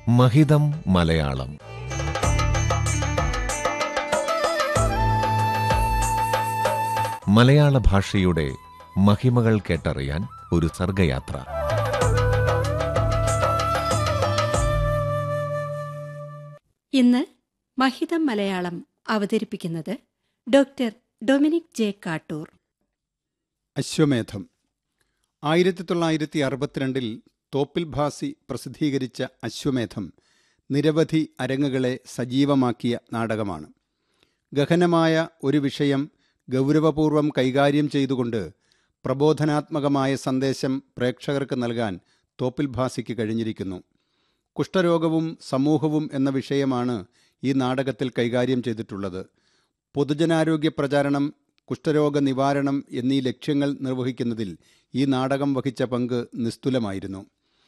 മഹിതം മലയാളം മലയാള ഭാഷയുടെ മഹിമകൾ കേട്ടറിയാൻ ഒരു സർഗയാത്ര ഇന്ന് മഹിതം മലയാളം അവതരിപ്പിക്കുന്നത് ഡോക്ടർ ഡൊമിനിക് ജെ കാട്ടൂർ അശ്വമേധം ആയിരത്തി തൊള്ളായിരത്തി അറുപത്തിരണ്ടിൽ തോപ്പിൽ ഭാസി പ്രസിദ്ധീകരിച്ച അശ്വമേധം നിരവധി അരങ്ങുകളെ സജീവമാക്കിയ നാടകമാണ് ഗഹനമായ ഒരു വിഷയം ഗൗരവപൂർവം കൈകാര്യം ചെയ്തുകൊണ്ട് പ്രബോധനാത്മകമായ സന്ദേശം പ്രേക്ഷകർക്ക് നൽകാൻ തോപ്പിൽ ഭാസിക്ക് കഴിഞ്ഞിരിക്കുന്നു കുഷ്ഠരോഗവും സമൂഹവും എന്ന വിഷയമാണ് ഈ നാടകത്തിൽ കൈകാര്യം ചെയ്തിട്ടുള്ളത് പൊതുജനാരോഗ്യ പ്രചാരണം കുഷ്ഠരോഗ നിവാരണം എന്നീ ലക്ഷ്യങ്ങൾ നിർവഹിക്കുന്നതിൽ ഈ നാടകം വഹിച്ച പങ്ക് നിസ്തുലമായിരുന്നു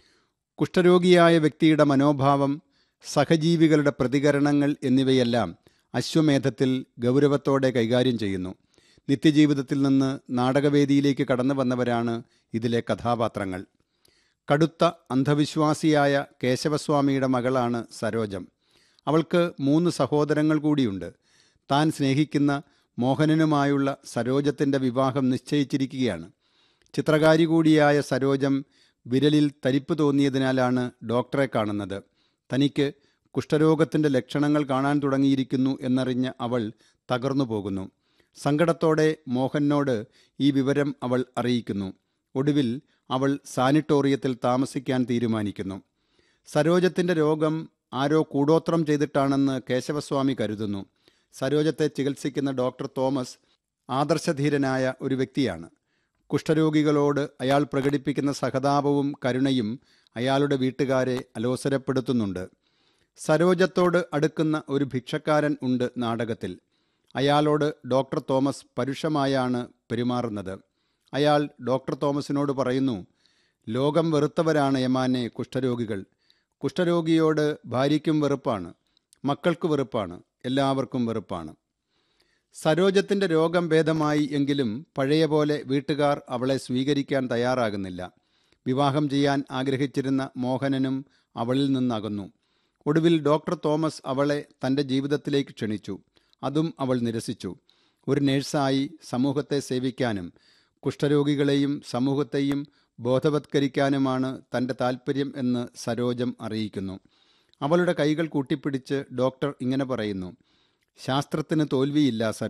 കുഷ്ഠരോഗിയായ വ്യക്തിയുടെ മനോഭാവം സഹജീവികളുടെ പ്രതികരണങ്ങൾ എന്നിവയെല്ലാം അശ്വമേധത്തിൽ ഗൗരവത്തോടെ കൈകാര്യം ചെയ്യുന്നു നിത്യജീവിതത്തിൽ നിന്ന് നാടകവേദിയിലേക്ക് കടന്നു വന്നവരാണ് ഇതിലെ കഥാപാത്രങ്ങൾ കടുത്ത അന്ധവിശ്വാസിയായ കേശവസ്വാമിയുടെ മകളാണ് സരോജം അവൾക്ക് മൂന്ന് സഹോദരങ്ങൾ കൂടിയുണ്ട് താൻ സ്നേഹിക്കുന്ന മോഹനനുമായുള്ള സരോജത്തിൻ്റെ വിവാഹം നിശ്ചയിച്ചിരിക്കുകയാണ് ചിത്രകാരി കൂടിയായ സരോജം വിരലിൽ തരിപ്പ് തോന്നിയതിനാലാണ് ഡോക്ടറെ കാണുന്നത് തനിക്ക് കുഷ്ഠരോഗത്തിൻ്റെ ലക്ഷണങ്ങൾ കാണാൻ തുടങ്ങിയിരിക്കുന്നു എന്നറിഞ്ഞ അവൾ തകർന്നു പോകുന്നു സങ്കടത്തോടെ മോഹനോട് ഈ വിവരം അവൾ അറിയിക്കുന്നു ഒടുവിൽ അവൾ സാനിറ്റോറിയത്തിൽ താമസിക്കാൻ തീരുമാനിക്കുന്നു സരോജത്തിൻ്റെ രോഗം ആരോ കൂടോത്രം ചെയ്തിട്ടാണെന്ന് കേശവസ്വാമി കരുതുന്നു സരോജത്തെ ചികിത്സിക്കുന്ന ഡോക്ടർ തോമസ് ആദർശധീരനായ ഒരു വ്യക്തിയാണ് കുഷ്ഠരോഗികളോട് അയാൾ പ്രകടിപ്പിക്കുന്ന സഹതാപവും കരുണയും അയാളുടെ വീട്ടുകാരെ അലോസരപ്പെടുത്തുന്നുണ്ട് സരോജത്തോട് അടുക്കുന്ന ഒരു ഭിക്ഷക്കാരൻ ഉണ്ട് നാടകത്തിൽ അയാളോട് ഡോക്ടർ തോമസ് പരുഷമായാണ് പെരുമാറുന്നത് അയാൾ ഡോക്ടർ തോമസിനോട് പറയുന്നു ലോകം വെറുത്തവരാണ് യമാനെ കുഷ്ഠരോഗികൾ കുഷ്ഠരോഗിയോട് ഭാര്യയ്ക്കും വെറുപ്പാണ് മക്കൾക്ക് വെറുപ്പാണ് എല്ലാവർക്കും വെറുപ്പാണ് സരോജത്തിൻ്റെ രോഗം ഭേദമായി എങ്കിലും പഴയ പോലെ വീട്ടുകാർ അവളെ സ്വീകരിക്കാൻ തയ്യാറാകുന്നില്ല വിവാഹം ചെയ്യാൻ ആഗ്രഹിച്ചിരുന്ന മോഹനനും അവളിൽ നിന്നകന്നു ഒടുവിൽ ഡോക്ടർ തോമസ് അവളെ തൻ്റെ ജീവിതത്തിലേക്ക് ക്ഷണിച്ചു അതും അവൾ നിരസിച്ചു ഒരു നേഴ്സായി സമൂഹത്തെ സേവിക്കാനും കുഷ്ഠരോഗികളെയും സമൂഹത്തെയും ബോധവത്കരിക്കാനുമാണ് തൻ്റെ താൽപ്പര്യം എന്ന് സരോജം അറിയിക്കുന്നു അവളുടെ കൈകൾ കൂട്ടിപ്പിടിച്ച് ഡോക്ടർ ഇങ്ങനെ പറയുന്നു ശാസ്ത്രത്തിന് തോൽവിയില്ല